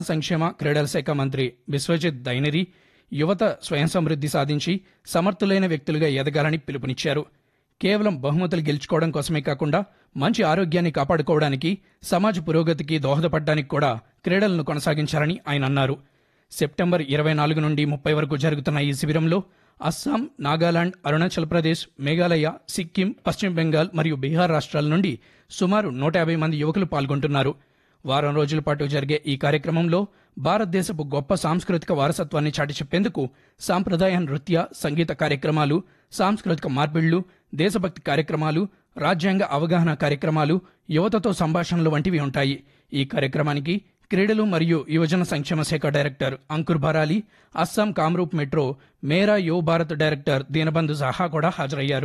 సంక్షేమ క్రీడల శాఖ మంత్రి బిశ్వజిత్ దైనరి యువత స్వయం సమృద్ధి సాధించి సమర్థులైన వ్యక్తులుగా ఎదగాలని పిలుపునిచ్చారు కేవలం బహుమతులు గెలుచుకోవడం కోసమే కాకుండా మంచి ఆరోగ్యాన్ని కాపాడుకోవడానికి సమాజ పురోగతికి దోహదపడడానికి కూడా క్రీడలను కొనసాగించాలని ఆయన అన్నారు సెప్టెంబర్ ఇరవై నాలుగు నుండి ముప్పై వరకు జరుగుతున్న ఈ శిబిరంలో అస్సాం నాగాలాండ్ అరుణాచల్ ప్రదేశ్ మేఘాలయ సిక్కిం పశ్చిమ బెంగాల్ మరియు బీహార్ రాష్ట్రాల నుండి సుమారు నూట యాభై మంది యువకులు పాల్గొంటున్నారు వారం రోజుల పాటు జరిగే ఈ కార్యక్రమంలో భారతదేశపు గొప్ప సాంస్కృతిక వారసత్వాన్ని చాటి చెప్పేందుకు సాంప్రదాయ నృత్య సంగీత కార్యక్రమాలు సాంస్కృతిక మార్పిళ్లు దేశభక్తి కార్యక్రమాలు రాజ్యాంగ అవగాహన కార్యక్రమాలు యువతతో సంభాషణలు వంటివి ఉంటాయి ఈ కార్యక్రమానికి క్రీడలు మరియు యువజన సంక్షేమ శాఖ director Ankur Bharali Assam Kamrup metro Mera Yuva Bharat director Deenabandhu Saha కూడా హాజరయ్యారు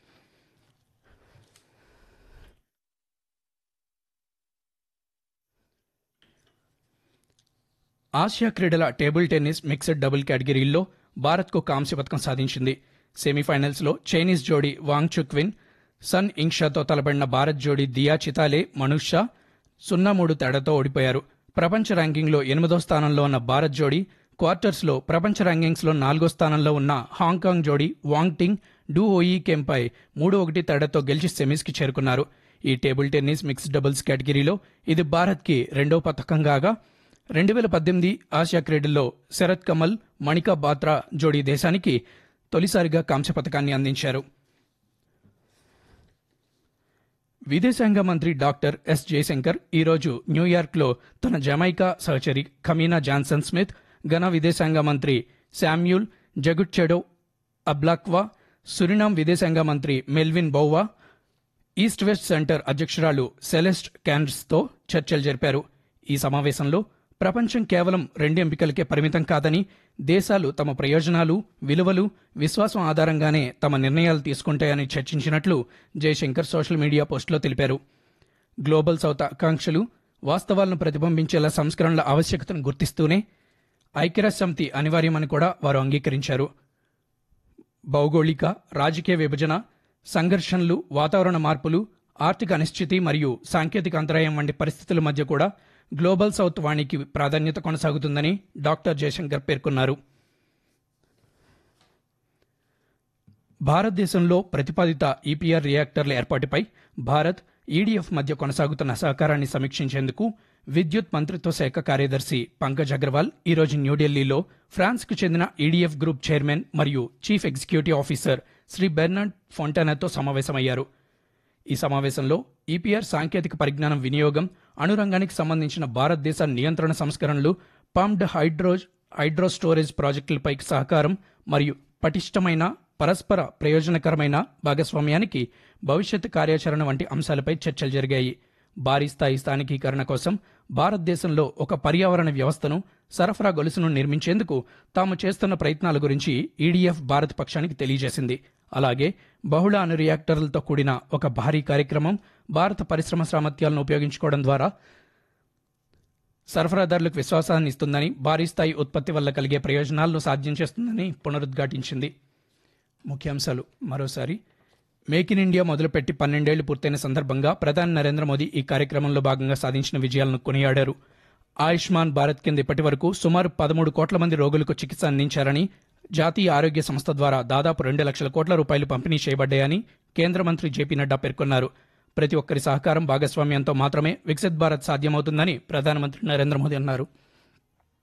ఆసియా క్రీడల టేబుల్ టెన్నిస్ మిక్స్డ్ డబుల్ కేటగిరీల్లో భారత్కు కాంస్య పథకం సాధించింది సెమీఫైనల్స్లో చైనీస్ జోడీ వాంగ్ చుక్విన్ సన్ ఇంగ్షాతో తలబడిన భారత్ జోడీ దియా చితాలే మనూష్ షా సున్నా మూడు తేడాతో ఓడిపోయారు ప్రపంచ ర్యాంకింగ్లో ఎనిమిదో స్థానంలో ఉన్న భారత్ జోడీ క్వార్టర్స్లో ప్రపంచ ర్యాంకింగ్స్లో నాలుగో స్థానంలో ఉన్న హాంకాంగ్ జోడీ వాంగ్ టింగ్ డూ ఓయి కెంపై మూడు ఒకటి తేడాతో గెలిచి సెమీస్కి చేరుకున్నారు ఈ టేబుల్ టెన్నిస్ మిక్స్డ్ డబుల్స్ కేటగిరీలో ఇది భారత్కి రెండో పథకం కాగా రెండు వేల పద్దెనిమిది ఆసియా క్రీడల్లో శరత్ కమల్ మణికా బాత్రా జోడీ దేశానికి తొలిసారిగా కాంస్య పథకాన్ని అందించారు విదేశాంగ మంత్రి డాక్టర్ ఎస్ జయశంకర్ ఈరోజు న్యూయార్క్లో తన జమైకా సహచరి ఖమీనా జాన్సన్ స్మిత్ ఘనా విదేశాంగ మంత్రి శామ్యూల్ జగుట్చెడో అబ్లాక్వా సురినామ్ విదేశాంగ మంత్రి Melvin Bouva East West Center అధ్యక్షురాలు సెలెస్ట్ క్యాన్స్తో చర్చలు జరిపారు ఈ సమావేశంలో ప్రపంచం కేవలం రెండు ఎంపికలకే పరిమితం కాదని దేశాలు తమ ప్రయోజనాలు విలువలు విశ్వాసం ఆధారంగానే తమ నిర్ణయాలు తీసుకుంటాయని చర్చించినట్లు జయశంకర్ సోషల్ మీడియా పోస్టులో తెలిపారు గ్లోబల్ సౌత్ ఆకాంక్షలు వాస్తవాలను ప్రతిబింబించేలా సంస్కరణల ఆవశ్యకతను గుర్తిస్తూనే ఐక్యరాజ్య సమితి అనివార్యమని కూడా వారు అంగీకరించారు భౌగోళిక రాజకీయ విభజన సంఘర్షణలు వాతావరణ మార్పులు ఆర్థిక అనిశ్చితి మరియు సాంకేతిక అంతరాయం వంటి పరిస్థితుల మధ్య కూడా గ్లోబల్ సౌత్ వాణికి ప్రాధాన్యత కొనసాగుతుందని డాక్టర్ జయశంకర్ పేర్కొన్నారు భారతదేశంలో ప్రతిపాదిత ఈపీఆర్ రియాక్టర్ల ఏర్పాటుపై భారత్ ఈడీఎఫ్ మధ్య కొనసాగుతున్న సహకారాన్ని సమీక్షించేందుకు విద్యుత్ మంత్రిత్వ శాఖ కార్యదర్శి పంకజ్ అగర్వాల్ ఈరోజు న్యూఢిల్లీలో ఫ్రాన్స్కు చెందిన ఈడీఎఫ్ గ్రూప్ చైర్మన్ మరియు chief executive officer Shri Bernard ఫొంటానాతో సమావేశమయ్యారు ఈ సమావేశంలో ఈపీఆర్ సాంకేతిక పరిజ్ఞానం వినియోగం అణురంగానికి సంబంధించిన భారతదేశ నియంత్రణ సంస్కరణలు పంప్డ్ హైడ్రో హైడ్రో స్టోరేజ్ ప్రాజెక్టులపై సహకారం మరియు పటిష్టమైన పరస్పర ప్రయోజనకరమైన భాగస్వామ్యానికి భవిష్యత్ కార్యాచరణ వంటి అంశాలపై చర్చలు జరిగాయి భారీ స్థాయి స్థానికీకరణ కోసం భారతదేశంలో ఒక పర్యావరణ వ్యవస్థను సరఫరా గొలుసును నిర్మించేందుకు తాము చేస్తున్న ప్రయత్నాల గురించి ఈడీఎఫ్ భారత్ పక్షానికి తెలియజేసింది అలాగే బహుళ అణు రియాక్టర్లతో కూడిన ఒక భారీ కార్యక్రమం భారత పరిశ్రమ సామర్థ్యాలను ఉపయోగించుకోవడం ద్వారా సరఫరాదారులకు విశ్వాసాన్ని ఇస్తుందని భారీ స్థాయి ఉత్పత్తి వల్ల కలిగే ప్రయోజనాలను సాధ్యం చేస్తుందని పునరుద్ఘాటించింది ముఖ్యాంశాలు మరోసారి మేక్ ఇన్ ఇండియా మొదలుపెట్టి పన్నెండేళ్లు పూర్తయిన సందర్భంగా ప్రధాని నరేంద్ర మోదీ ఈ కార్యక్రమంలో భాగంగా సాధించిన విజయాలను కొనియాడారు ఆయుష్మాన్ భారత్ కింద ఇప్పటి వరకు సుమారు పదమూడు కోట్ల మంది రోగులకు చికిత్స అందించారని జాతీయ ఆరోగ్య సంస్థ ద్వారా దాదాపు రెండు లక్షల కోట్ల రూపాయలు పంపిణీ చేయబడ్డాయని కేంద్ర మంత్రి జేపీ నడ్డా పేర్కొన్నారు ప్రతి ఒక్కరి సహకారం భాగస్వామ్యంతో మాత్రమే వికసిత్ భారత్ సాధ్యమవుతుందని ప్రధానమంత్రి నరేంద్ర మోదీ అన్నారు